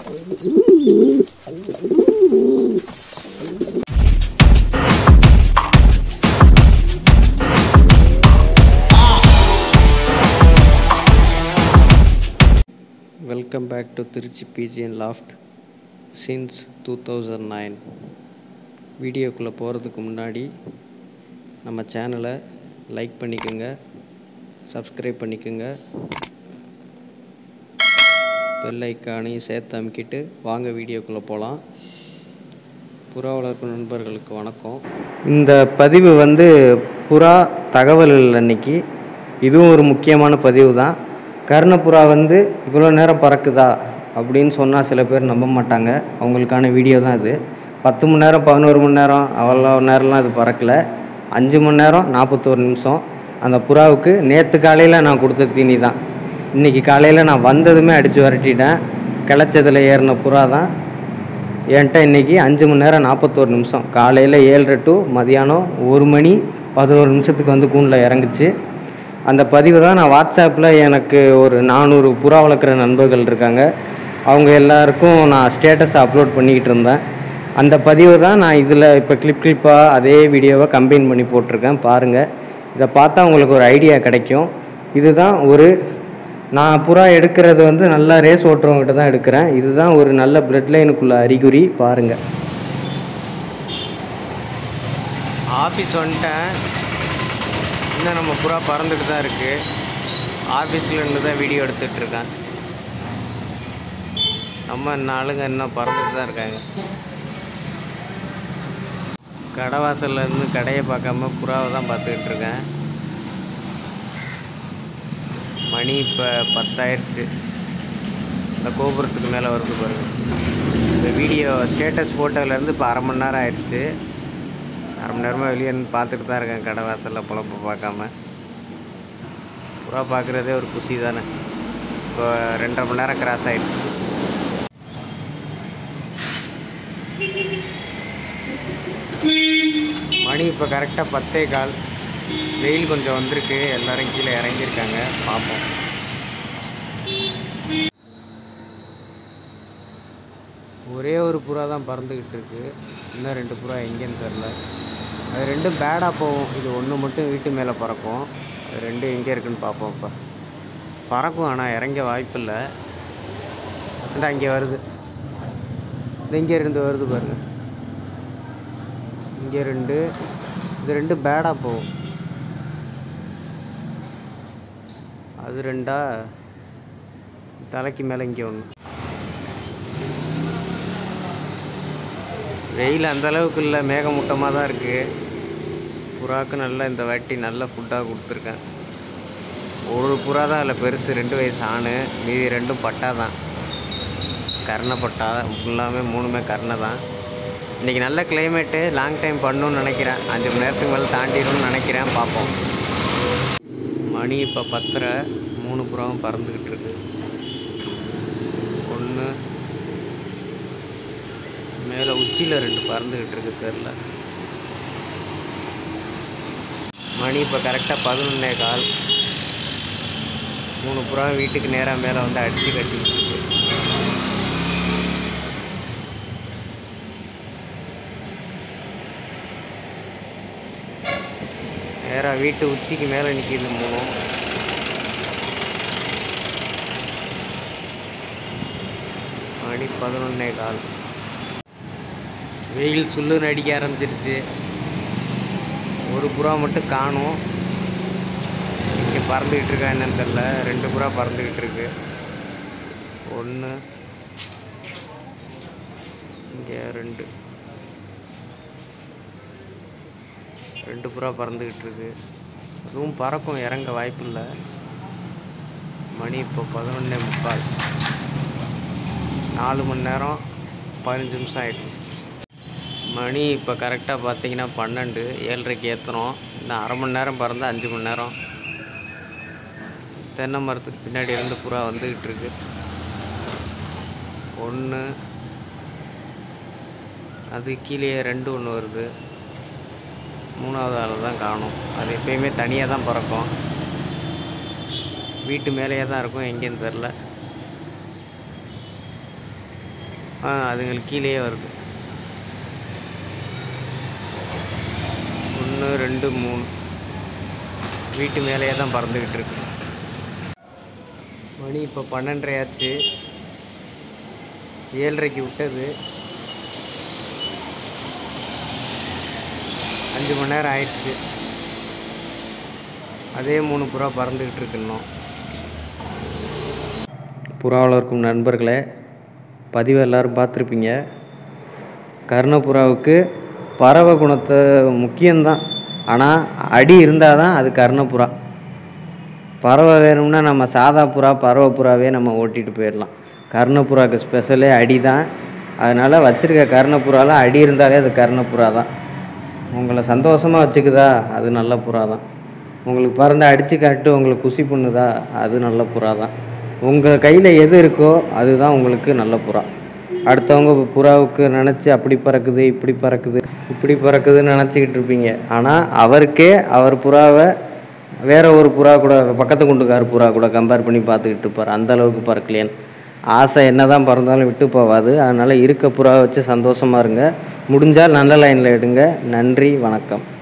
welcome back to Trichy BGN loft since two thousand nine வீடியோக்குள்ளே போகிறதுக்கு முன்னாடி நம்ம சேனலை லைக் பண்ணிக்கோங்க சப்ஸ்கிரைப் பண்ணிக்கோங்க பெல் ஐக்கானையும் சேர்த்து அமுக்கிட்டு வாங்க வீடியோக்குள்ளே போகலாம் புறா வளர்ப்பு நண்பர்களுக்கு வணக்கம் இந்த பதிவு வந்து புறா தகவல்கள் அன்னைக்கு இதுவும் ஒரு முக்கியமான பதிவு தான் கர்ணப்புறா வந்து இவ்வளோ நேரம் பறக்குதா அப்படின்னு சொன்னால் சில பேர் நம்ப மாட்டாங்க அவங்களுக்கான வீடியோ தான் இது பத்து மணி நேரம் பதினோரு மணி நேரம் அவ்வளோ நேரம்லாம் இது பறக்கல அஞ்சு மணி நேரம் நாற்பத்தோரு நிமிஷம் அந்த புறாவுக்கு நேற்று காலையில் நான் கொடுத்த தீனி தான் இன்றைக்கி காலையில் நான் வந்ததுமே அடித்து விரட்டிட்டேன் கிளச்சதில் ஏறின புறா தான் என்கிட்ட இன்றைக்கி அஞ்சு மணி நேரம் நாற்பத்தோரு நிமிஷம் காலையில் ஏழரை டு மதியானம் ஒரு மணி பதினோரு நிமிஷத்துக்கு வந்து கூண்டில் இறங்குச்சு அந்த பதிவு தான் நான் வாட்ஸ்அப்பில் எனக்கு ஒரு நானூறு புறா வளர்க்குற நண்பர்கள் இருக்காங்க அவங்க எல்லாருக்கும் நான் ஸ்டேட்டஸ் அப்லோட் பண்ணிக்கிட்டு இருந்தேன் அந்த பதிவு தான் நான் இதில் இப்போ கிளிப் கிளிப்பாக அதே வீடியோவை கம்பைன் பண்ணி போட்டிருக்கேன் பாருங்கள் இதை பார்த்தா உங்களுக்கு ஒரு ஐடியா கிடைக்கும் இதுதான் ஒரு நான் புறா எடுக்கிறது வந்து நல்லா ரேஸ் ஓட்டுறவங்ககிட்ட தான் எடுக்கிறேன் இதுதான் ஒரு நல்ல பிளட் லைனுக்குள்ள அறிகுறி பாருங்கள் ஆஃபீஸ் வந்துட்டேன் இன்னும் நம்ம புறா பறந்துட்டு தான் இருக்குது ஆஃபீஸில் இருந்து தான் வீடியோ எடுத்துகிட்டு இருக்கேன் நம்ம இன்னும் ஆளுங்க இன்னும் பறந்துட்டு தான் இருக்காங்க கடை வாசல்ல இருந்து கடையை பார்க்காம புறாவை தான் பார்த்துக்கிட்டு இருக்கேன் மணி இப்போ பத்தாயிருச்சு இந்த கோபுரத்துக்கு மேலே வருது பாருங்க இந்த வீடியோ ஸ்டேட்டஸ் போட்டதுலேருந்து இப்போ அரை மணி நேரம் ஆயிடுச்சு அரை மணி நேரமாக வெளியே இருந்து பார்த்துட்டு தான் இருக்கேன் கடை வாசலில் பொழப்ப பார்க்காம புறா பார்க்குறதே ஒரு குஷி தானே இப்போ ரெண்டரை மணி நேரம் கிராஸ் ஆயிடுச்சு மணி இப்போ கரெக்டாக பத்தே கால் வெயில் கொஞ்சம் வந்திருக்கு எல்லாரும் கீழே இறங்கியிருக்காங்க பார்ப்போம் ஒரே ஒரு புறா தான் பறந்துக்கிட்டு இருக்கு இன்னும் ரெண்டு புறா எங்கேன்னு தெரில அது ரெண்டும் பேடாக போகும் இது ஒன்று மட்டும் வீட்டு மேலே பறக்கும் அது ரெண்டும் எங்கே இருக்குன்னு பார்ப்போம் இப்போ பறக்கும் ஆனால் இறங்க வாய்ப்பில்லை இந்த அங்கே வருது இது இங்கே இருந்து வருது பாருங்க இங்கே ரெண்டு இது ரெண்டு பேடாக போகும் அது ரெண்டா தலைக்கு மேலே இங்கே ஒன்று வெயில் அந்த அளவுக்கு இல்லை மேகமூட்டமாக தான் இருக்குது புறாவுக்கு நல்லா இந்த வாட்டி நல்ல ஃபுட்டாக கொடுத்துருக்கேன் ஒரு புறா தான் அதில் பெருசு ரெண்டு வயசு ஆணு மீதி ரெண்டும் பட்டா தான் கர்ண பட்டா எல்லாமே மூணுமே கர்ணை தான் இன்றைக்கி நல்ல கிளைமேட்டு லாங் டைம் பண்ணணும்னு நினைக்கிறேன் அஞ்சு மணி நேரத்துக்கு மேலே தாண்டிடணும்னு நினைக்கிறேன் பார்ப்போம் மணி இப்போ பத்தரை மூணு புறாவும் பறந்துக்கிட்டு இருக்கு ஒன்று மேலே உச்சியில் ரெண்டு பறந்துக்கிட்டு இருக்கு தெரில மணி இப்போ கரெக்டாக பதினொன்னே கால் மூணு புறா வீட்டுக்கு நேராக மேலே வந்து அடித்து கட்டிக்கிட்டு இருக்கு நேராக வீட்டு உச்சிக்கு மேலே நிற்கிது மூணும் மணி பதினொன்னே கால் வெயில் சுள்ளுன்னு அடிக்க ஆரம்பிச்சிருச்சு ஒரு புறா மட்டும் காணும் இங்கே பறந்துக்கிட்டு இருக்கா என்னன்னு தெரில ரெண்டு புறா பறந்துக்கிட்டு இருக்கு ஒன்று இங்கே ரெண்டு ரெண்டு புறா பறந்துக்கிட்டு இருக்கு அதுவும் பறக்கும் இறங்க வாய்ப்பில்லை மணி இப்போ பதினொன்னே முக்கால் நாலு மணி நேரம் பதினஞ்சு நிமிஷம் ஆயிடுச்சு மணி இப்போ கரெக்டாக பார்த்தீங்கன்னா பன்னெண்டு ஏழரைக்கு ஏற்றுறோம் இன்னும் அரை மணி நேரம் பறந்து அஞ்சு மணி நேரம் தென்னை மரத்துக்கு பின்னாடி இருந்து புறா வந்துக்கிட்டு இருக்கு ஒன்று அது கீழே ரெண்டு ஒன்று வருது மூணாவது ஆள் தான் காணும் அது எப்பயுமே தனியாக தான் பறக்கும் வீட்டு மேலேயே தான் இருக்கும் எங்கேன்னு தெரில ஆ அதுங்களுக்கு கீழேயே வருது ஒன்று ரெண்டு மூணு வீட்டு மேலேயே தான் பறந்துக்கிட்டு இருக்கு மணி இப்போ பன்னெண்டரை ஆச்சு ஏழரைக்கு விட்டது அஞ்சு மணி நேரம் ஆயிடுச்சு அதே மூணு புறா பறந்துக்கிட்டு இருக்கு இன்னும் புறாவில் இருக்கும் நண்பர்களே பதிவை எல்லோரும் பார்த்துருப்பீங்க கர்ணப்புறாவுக்கு பறவை குணத்தை முக்கியம்தான் ஆனால் அடி இருந்தால் தான் அது கர்ணப்புறா பறவை வேணும்னா நம்ம சாதா புறா பறவை புறாவே நம்ம ஓட்டிகிட்டு போயிடலாம் கர்ணப்புறாவுக்கு ஸ்பெஷலே அடி தான் அதனால் வச்சுருக்க கர்ணப்புறாவில் அடி இருந்தாலே அது கர்ணப்புறா தான் உங்களை சந்தோஷமாக வச்சுக்குதா அது நல்ல புறா தான் உங்களுக்கு பறந்து அடித்து காட்டு உங்களுக்கு குஷி பண்ணுதா அது நல்ல புறா தான் உங்கள் கையில் எது இருக்கோ அதுதான் உங்களுக்கு நல்ல புறா அடுத்தவங்க புறாவுக்கு நினச்சி அப்படி பறக்குது இப்படி பறக்குது இப்படி பறக்குதுன்னு நினச்சிக்கிட்டு இருப்பீங்க ஆனால் அவருக்கே அவர் புறாவை வேற ஒரு புறா கூட பக்கத்து குண்டுக்கார புறா கூட கம்பேர் பண்ணி பார்த்துக்கிட்டு இருப்பார் அந்த அளவுக்கு பறக்கலையேன்னு ஆசை என்னதான் பறந்தாலும் விட்டு போகாது அதனால் இருக்க புறாவை வச்சு சந்தோஷமா இருங்க முடிஞ்சால் நல்ல லைனில் எடுங்க நன்றி வணக்கம்